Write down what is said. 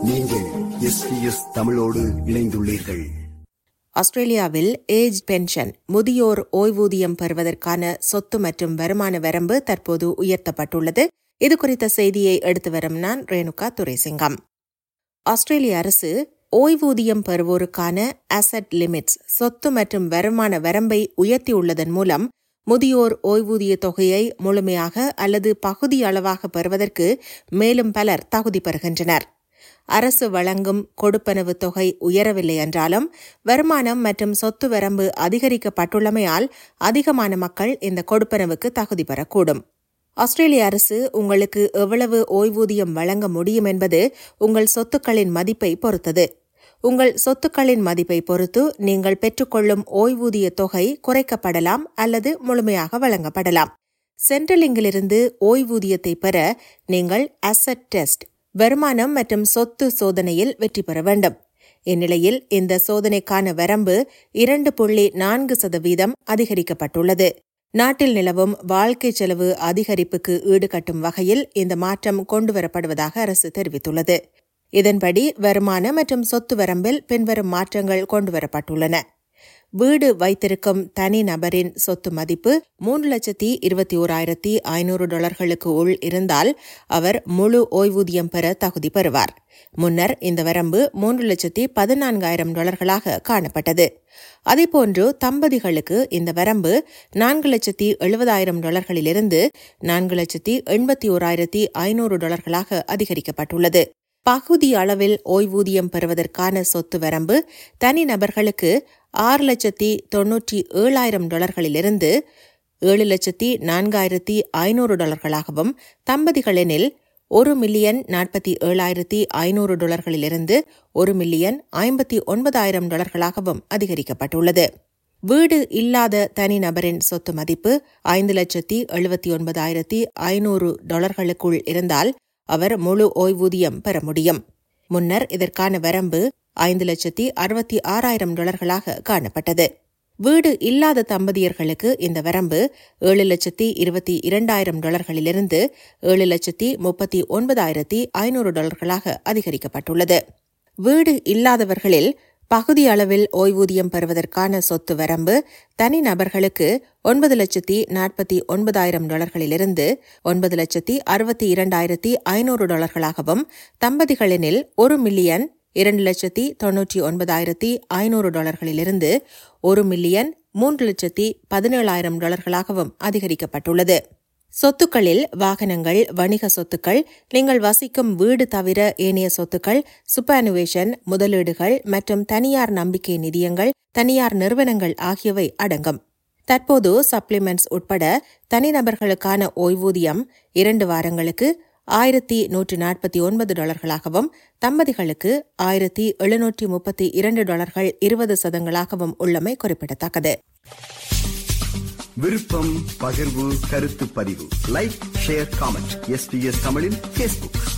நீங்கள் எஸ்பிஎஸ் தமிழோடு இணைந்துள்ளீர்கள் ஆஸ்திரேலியாவில் ஏஜ் பென்ஷன் முதியோர் ஓய்வூதியம் பெறுவதற்கான சொத்து மற்றும் வருமான வரம்பு தற்போது உயர்த்தப்பட்டுள்ளது இது குறித்த செய்தியை எடுத்து வரும் நான் ரேணுகா துரைசிங்கம் ஆஸ்திரேலிய அரசு ஓய்வூதியம் பெறுவோருக்கான அசட் லிமிட்ஸ் சொத்து மற்றும் வருமான வரம்பை உயர்த்தியுள்ளதன் மூலம் முதியோர் ஓய்வூதிய தொகையை முழுமையாக அல்லது பகுதி அளவாக பெறுவதற்கு மேலும் பலர் தகுதி பெறுகின்றனர் அரசு வழங்கும் கொடுப்பனவு தொகை உயரவில்லை என்றாலும் வருமானம் மற்றும் சொத்து வரம்பு அதிகரிக்கப்பட்டுள்ளமையால் அதிகமான மக்கள் இந்த கொடுப்பனவுக்கு தகுதி பெறக்கூடும் ஆஸ்திரேலிய அரசு உங்களுக்கு எவ்வளவு ஓய்வூதியம் வழங்க முடியும் என்பது உங்கள் சொத்துக்களின் மதிப்பை பொறுத்தது உங்கள் சொத்துக்களின் மதிப்பை பொறுத்து நீங்கள் பெற்றுக்கொள்ளும் ஓய்வூதிய தொகை குறைக்கப்படலாம் அல்லது முழுமையாக வழங்கப்படலாம் சென்ட்ரலிங்கிலிருந்து ஓய்வூதியத்தை பெற நீங்கள் அசட் டெஸ்ட் வருமானம் மற்றும் சொத்து சோதனையில் வெற்றி பெற வேண்டும் இந்நிலையில் இந்த சோதனைக்கான வரம்பு இரண்டு புள்ளி நான்கு சதவீதம் அதிகரிக்கப்பட்டுள்ளது நாட்டில் நிலவும் வாழ்க்கை செலவு அதிகரிப்புக்கு ஈடுகட்டும் வகையில் இந்த மாற்றம் கொண்டுவரப்படுவதாக அரசு தெரிவித்துள்ளது இதன்படி வருமான மற்றும் சொத்து வரம்பில் பின்வரும் மாற்றங்கள் கொண்டுவரப்பட்டுள்ளன வீடு வைத்திருக்கும் தனி நபரின் சொத்து மதிப்பு மூன்று லட்சத்தி இருபத்தி ஓராயிரத்தி ஐநூறு டாலர்களுக்கு உள் இருந்தால் அவர் முழு ஓய்வூதியம் பெற தகுதி பெறுவார் முன்னர் இந்த வரம்பு மூன்று லட்சத்தி பதினான்காயிரம் டாலர்களாக காணப்பட்டது அதேபோன்று தம்பதிகளுக்கு இந்த வரம்பு நான்கு லட்சத்தி எழுபதாயிரம் டாலர்களிலிருந்து நான்கு லட்சத்தி எண்பத்தி ஓராயிரத்தி ஐநூறு டாலர்களாக அதிகரிக்கப்பட்டுள்ளது பகுதி அளவில் ஓய்வூதியம் பெறுவதற்கான சொத்து வரம்பு தனிநபர்களுக்கு ஆறு லட்சத்தி தொன்னூற்றி ஏழாயிரம் டாலர்களிலிருந்து ஏழு லட்சத்தி நான்காயிரத்தி ஐநூறு டாலர்களாகவும் தம்பதிகளெனில் ஒரு மில்லியன் நாற்பத்தி ஏழாயிரத்தி ஐநூறு டாலர்களிலிருந்து ஒரு மில்லியன் ஐம்பத்தி ஒன்பதாயிரம் டாலர்களாகவும் அதிகரிக்கப்பட்டுள்ளது வீடு இல்லாத தனிநபரின் சொத்து மதிப்பு ஐந்து லட்சத்தி எழுபத்தி ஒன்பதாயிரத்தி ஐநூறு டாலர்களுக்குள் இருந்தால் அவர் முழு ஓய்வூதியம் பெற முடியும் முன்னர் இதற்கான வரம்பு ஐந்து லட்சத்தி அறுபத்தி ஆறாயிரம் டாலர்களாக காணப்பட்டது வீடு இல்லாத தம்பதியர்களுக்கு இந்த வரம்பு ஏழு லட்சத்தி இருபத்தி இரண்டாயிரம் டாலர்களிலிருந்து ஏழு லட்சத்தி முப்பத்தி ஒன்பதாயிரத்தி ஐநூறு டாலர்களாக அதிகரிக்கப்பட்டுள்ளது வீடு இல்லாதவர்களில் பகுதி அளவில் ஓய்வூதியம் பெறுவதற்கான சொத்து வரம்பு தனிநபர்களுக்கு ஒன்பது லட்சத்தி நாற்பத்தி ஒன்பதாயிரம் டாலர்களிலிருந்து ஒன்பது லட்சத்தி அறுபத்தி இரண்டாயிரத்தி ஐநூறு டாலர்களாகவும் தம்பதிகளெனில் ஒரு மில்லியன் இரண்டு லட்சத்தி தொன்னூற்றி ஒன்பதாயிரத்தி ஐநூறு டாலர்களிலிருந்து ஒரு மில்லியன் மூன்று லட்சத்தி பதினேழாயிரம் டாலர்களாகவும் அதிகரிக்கப்பட்டுள்ளது சொத்துக்களில் வாகனங்கள் வணிக சொத்துக்கள் நீங்கள் வசிக்கும் வீடு தவிர ஏனைய சொத்துக்கள் சுப்பானுவேஷன் முதலீடுகள் மற்றும் தனியார் நம்பிக்கை நிதியங்கள் தனியார் நிறுவனங்கள் ஆகியவை அடங்கும் தற்போது சப்ளிமெண்ட்ஸ் உட்பட தனிநபர்களுக்கான ஓய்வூதியம் இரண்டு வாரங்களுக்கு ஆயிரத்தி நூற்றி நாற்பத்தி ஒன்பது டாலர்களாகவும் தம்பதிகளுக்கு ஆயிரத்தி எழுநூற்றி முப்பத்தி இரண்டு டாலர்கள் இருபது சதங்களாகவும் உள்ளமை குறிப்பிடத்தக்கது விருப்பம் பகிர்வு கருத்து பதிவு லைக் ஷேர் காமெண்ட் எஸ்பிஎஸ் தமிழின் பேஸ்புக்